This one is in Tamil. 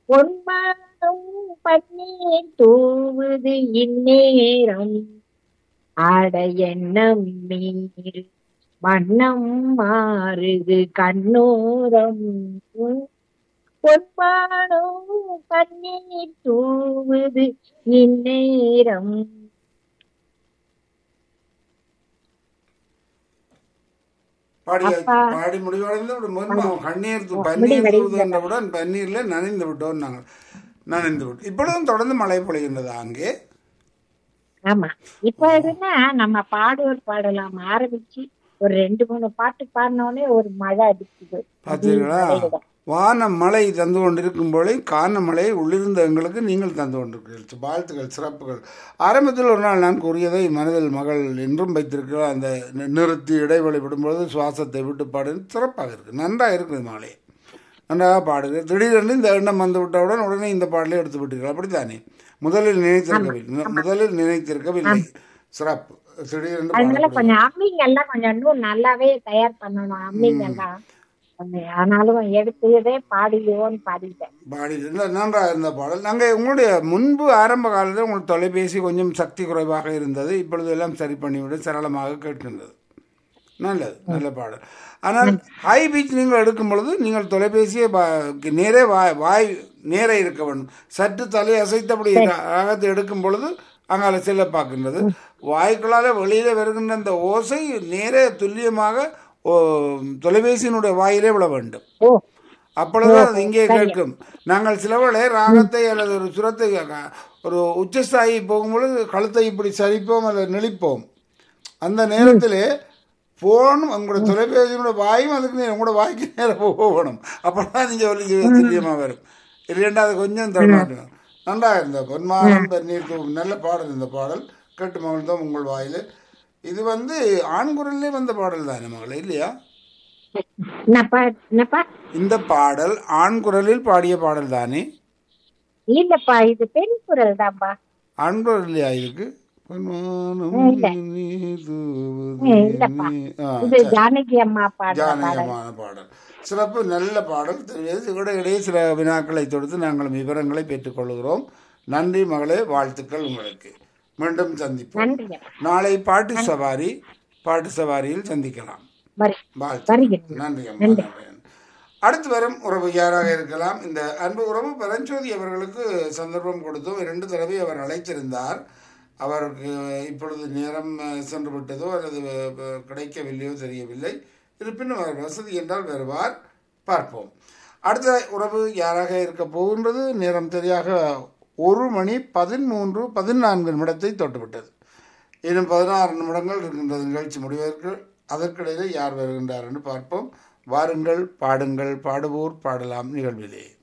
பொன்மானம் பன்னீர் தூவுது இந்நேரம் ஆட எண்ணம் மீறு வண்ணம் மாறுது கண்ணோரம் பொன்மானம் பன்னீர் தூவுது இந்நேரம் பாடி அப்பா. பாடி முடிவடைந்து விடும் முன்பு கண்ணீர் து- ஓ, பன்னீர் முடிவடைந்தது. தூவுகின்றவுடன் பன்னீர்ல நனைந்து விட்டோம் நாங்கள் நனைந்து விட்டோம் இப்பொழுதும் தொடர்ந்து மழை பொழிகின்றது அங்கே ஆமா இப்ப இதுன்னா நம்ம பாடுவோர் பாடலாம் ஆரம்பிச்சு ஒரு ரெண்டு மூணு பாட்டு பாடினோடனே ஒரு மழை அடிக்குது பார்த்தீர்களா மழையில. வான மழை தந்து கொண்டிருக்கும் போலே கான மழை உள்ளிருந்த எங்களுக்கு நீங்கள் தந்து கொண்டிருக்கிறீர்கள் வாழ்த்துக்கள் சிறப்புகள் ஆரம்பத்தில் ஒரு நாள் நான் கூறியதை மனதில் மகள் என்றும் வைத்திருக்கிற அந்த நி- நிறுத்தி இடைவெளி விடும்பொழுது சுவாசத்தை விட்டு பாடு சிறப்பாக இருக்கு நன்றாக இருக்குது மாலை நன்றாக பாடுது திடீரென்று இந்த எண்ணம் வந்து விட்டவுடன் உடனே இந்த பாடலை எடுத்து விட்டீர்கள் அப்படித்தானே முதலில் நினைத்திருக்கவில்லை முதலில் நினைத்திருக்கவில்லை சிறப்பு திடீரென்று அதனால பாடக்கூடிய- கொஞ்சம் அம்மிங் எல்லாம் கொஞ்சம் இன்னும் நல்லாவே தயார் பண்ணணும் அம்மிங் எல்லாம் கொஞ்சம் ஆனாலும் எடுத்ததே பாடிடுவோன்னு பாடிட்டேன் பாடி இல்லை நன்றாக இருந்த பாடல் நாங்கள் உங்களுடைய முன்பு ஆரம்ப காலத்தில் உங்களுக்கு தொலைபேசி கொஞ்சம் சக்தி குறைவாக இருந்தது இப்பொழுது எல்லாம் சரி பண்ணிவிட சரளமாக கேட்கின்றது நல்லது நல்ல பாடல் ஆனால் ஹை பீச் நீங்கள் எடுக்கும் பொழுது நீங்கள் தொலைபேசியை பா- நேரே வாய் வாய் நேரே இருக்க வேண்டும் சற்று தலை அசைத்தபடி ராகத்தை எடுக்கும் பொழுது அங்கால செல்ல பார்க்கின்றது வாய்க்குள்ளால வெளியில வருகின்ற அந்த ஓசை நேரே துல்லியமாக ஓ, தொலைபேசியினுடைய வாயிலே விழ வேண்டும் ஓ அப்பொழுதுதான் அது இங்கே கேட்கும் நாங்கள் சிலவளை ராகத்தை அல்லது ஒரு சுரத்தை அஹ், ஒரு உச்சஸ்தாயி போகும்பொழுது கழுத்தை இப்படி சரிப்போம் அல்லது நெளிப்போம் அந்த நேரத்திலே போன் உங்களோட தொலைபேசியினோட வாயும் அதுக்கு நே- உங்களோட வாய்க்கு நேரம் போகணும் அப்பதான் நீங்க ஒலி துல்லியமா வரும் இல்லைன்னா அது கொஞ்சம் தடுமாற்றம் நன்றாக இருந்த பொன்மானம் தண்ணீர் தூவும் நல்ல பாடல் இந்த பாடல் கேட்டு மகிழ்ந்தோம் உங்கள் வாயில் இது வந்து ஆண் குரல்லே வந்த பாடல் தானே மகளே இல்லையா என்னப்பா என்னப்பா இந்த பாடல் ஆண் குரலில் பாடிய பாடல் தானே இல்லப்பா இது பெண் குரல் தான்ப்பா ஆண் குரல் இல்லையா இதுக்கு பொன்மானம் இல்ல. நீ தூவுது ஏ, இல்லப்பா நீ- ஆ, இது சரி. ஜானகி அம்மா பாடுற பாடல் ஜானகமான பாடல் சிறப்பு நல்ல பாடல் தெரியாது கூட இடையே சில வினாக்களை தொடுத்து நாங்கள் விவரங்களை பெற்றுக்கொள்கிறோம் நன்றி மகளே வாழ்த்துக்கள் உங்களுக்கு மீண்டும் சந்திப்போம் நன்றி நாளை பாட்டு சவாரி பாட்டு சவாரியில் சந்திக்கலாம் வரி வாழ்த்து வருகிறேன் நன்றி அம்மா நன்றி அடுத்து வரும் உறவு யாராக இருக்கலாம் இந்த அன்பு உறவு பரஞ்சோதி அவர்களுக்கு சந்தர்ப்பம் கொடுத்தோம் இரண்டு தடவை அவர் அழைத்திருந்தார் அவருக்கு இப்பொழுது நேரம் அஹ், சென்று விட்டதோ அல்லது அஹ், அஹ், கிடைக்கவில்லையோ தெரியவில்லை இருப்பினும் அவர் வசதி என்றால் வருவார் பார்ப்போம் அடுத்த உறவு யாராக இருக்க போகின்றது நேரம் சரியாக ஒரு மணி பதிமூன்று பதினான்கு நிமிடத்தை தொட்டுவிட்டது இன்னும் பதினாறு நிமிடங்கள் இருக்கின்றது நிகழ்ச்சி முடிவதற்கு அதற்கிடையில் யார் வருகின்றார் என்று பார்ப்போம் வாருங்கள் பாடுங்கள் பாடுவோர் பாடலாம் நிகழ்விலே